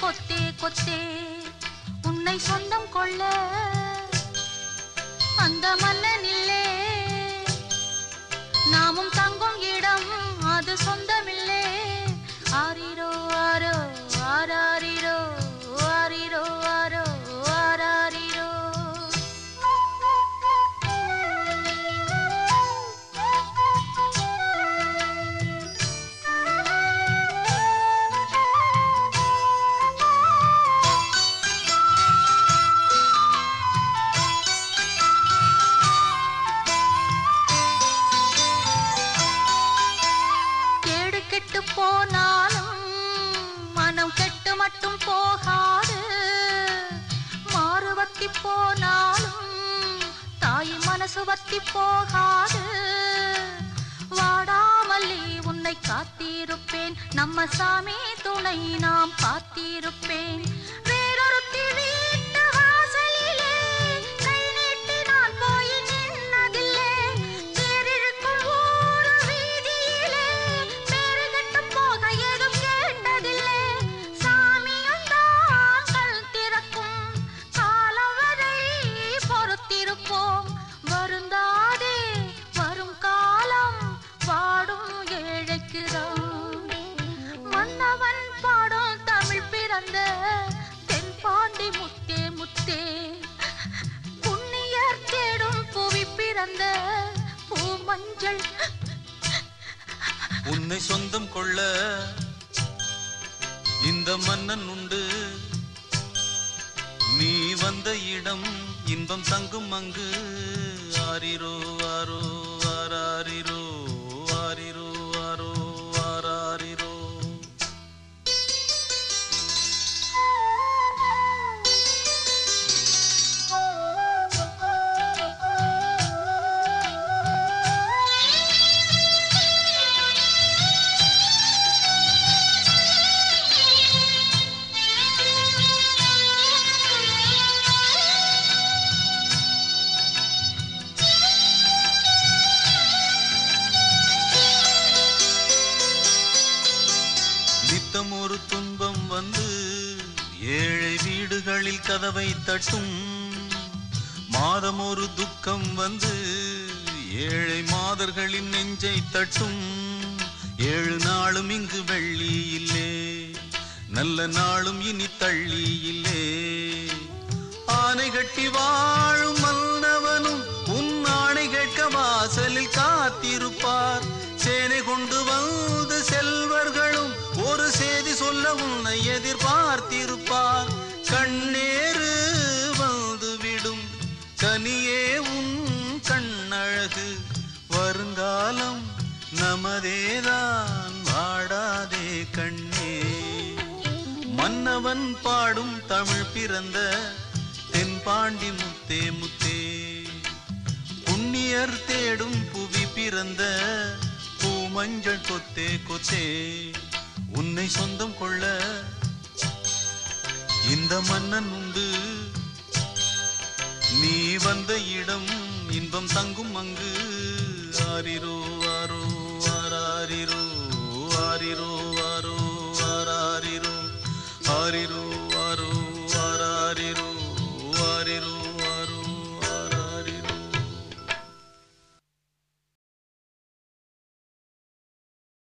கொத்தே கொத்தே உன்னை சொந்தம் கொள்ள அந்த மன்னனில்லே நாமும் தங்கும் இடம் அது சொந்தமில்லே ஆரிரோ ஆரோ ஆராரிரோ ஆரிரோ ஆரோ ஆராரிரோ கேடு கெட்டு போனாலும் மனம் கெட்டு மட்டும் போகாது மாறு வத்தி போனாலும் தாய் மனசு வத்தி போகாது வாடாமல்லி உன்னை காத்திருப்பேன் நம்ம சாமி துணை நாம் பார்த்திருப்பேன் வேறொருத்தி வீட்டு வாசலிலே கை நீட்டி நான் போய் நின்னதில்லை தேரிழுக்கும் ஊர் வீதியிலே பேரு கெட்டுப் போக ஏதும் கேட்டதில்லை சாமியும் தான் கண் திறக்கும் காலம் வரை பொறுத்திருப்போம் வருந்தாதே வரும் காலம் வாடும் ஏழைக்குதான் மன்னவன் பாடும் தமிழ் பிறந்த தென்பாண்டி முத்தே முத்தே புண்ணியர் தேடும் புவி பிறந்த பூமஞ்சள் உன்னை சொந்தம் கொள்ள இந்த மன்னன் உண்டு நீ வந்த இடம் இன்பம் தங்கும் அங்கு ஆரிரோ ஆரோ ஆராரிரோ ஆரிரோ ஆரோ ஆராரிரோ நித்தம் ஒரு துன்பம் வந்து ஏழை வீடுகளில் கதவை தட்டும் மாதம் ஒரு துக்கம் வந்து ஏழை மாதர்களின் நெஞ்சை தட்டும் ஏழு நாளும் இங்கு வெள்ளி இல்லே நல்ல நாளும் இனி தள்ளி இல்லே ஆனை கட்டி வாழும் மன்னவனும் உன் ஆணை கேட்க வாசலில் காத்திருப்பார் சேனை கொண்டு வந்து செல்வர்களும் ஒரு செய்தி சொல்ல உன்னை எதிர்பார்த்திருப்பார் கண்ணேறு வந்துவிடும் கனியே உன் கண்ணழகு வருங்காலம் நமதேதான் வாடாதே கண்ணே மன்னவன் பாடும் தமிழ் பிறந்த தென்பாண்டி முத்தே முத்தே புண்ணியர் தேடும் புவி பிறந்த பூமஞ்சள் கொத்தே கொத்தே உன்னை சொந்தம் கொள்ள இந்த மன்னன் உண்டு நீ வந்த இடம் இன்பம் தங்கும் அங்கு ஆரிரோ ஆரோ ஆராரிரோ ஆரிரோ ஆரோ ஆராரிரோ ஆரிரோ